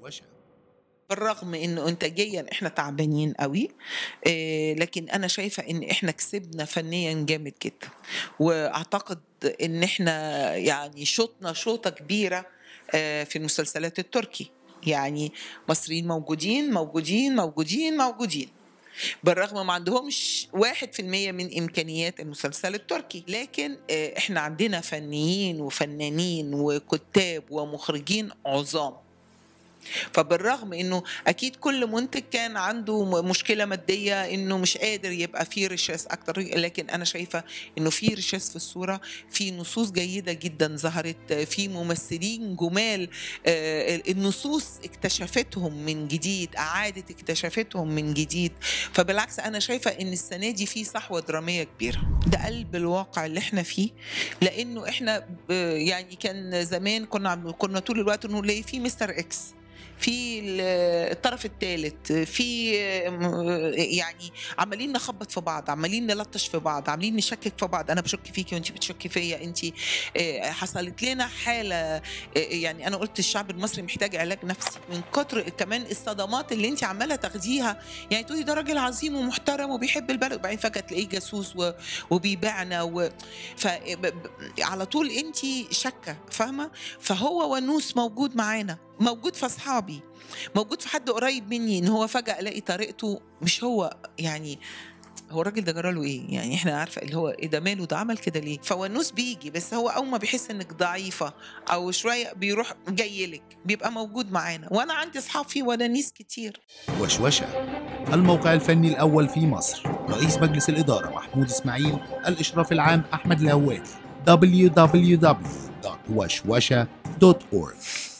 وشوشة بالرغم انه انتاجيا احنا تعبانين قوي آه، لكن انا شايفه ان احنا كسبنا فنيا جامد جدا واعتقد ان احنا يعني شطنا شوطه كبيره آه، في المسلسلات التركي يعني مصريين موجودين موجودين موجودين موجودين بالرغم ما عندهمش واحد في المية من إمكانيات المسلسل التركي لكن آه، إحنا عندنا فنيين وفنانين وكتاب ومخرجين عظام فبالرغم انه اكيد كل منتج كان عنده م- مشكله ماديه انه مش قادر يبقى فيه رشاس اكتر لكن انا شايفه انه في رشاس في الصوره في نصوص جيده جدا ظهرت في ممثلين جمال آه، النصوص اكتشفتهم من جديد اعادت اكتشفتهم من جديد فبالعكس انا شايفه ان السنه دي في صحوه دراميه كبيره ده قلب الواقع اللي احنا فيه لانه احنا ب- يعني كان زمان كنا عم- كنا طول الوقت نقول ايه في مستر اكس في ال- الطرف الثالث في يعني عمالين نخبط في بعض عمالين نلطش في بعض عمالين نشكك في بعض انا بشك فيكي وانت بتشكي فيا انت حصلت لنا حاله آه، يعني انا قلت الشعب المصري محتاج علاج نفسي من كتر كمان الصدمات اللي انت عماله تاخديها يعني تقولي ده راجل عظيم ومحترم وبيحب البلد وبعدين فجاه تلاقيه جاسوس و- وبيبيعنا و... ف ب- ب- على طول انت شاكه فاهمه فهو ونوس موجود معانا موجود في اصحابي موجود في حد قريب مني ان هو فجاه الاقي طريقته مش هو يعني هو الراجل ده جراله ايه؟ يعني احنا عارفه اللي هو ايه ده ماله ده عمل كده ليه؟ فونوس بيجي بس هو اول ما بيحس انك ضعيفه او شويه بيروح جاي لك بيبقى موجود معانا وانا عندي اصحاب فيه ونانيس كتير وشوشة الموقع الفني الأول في مصر رئيس مجلس الإدارة محمود إسماعيل الإشراف العام أحمد الهوادي www.وشوشة.org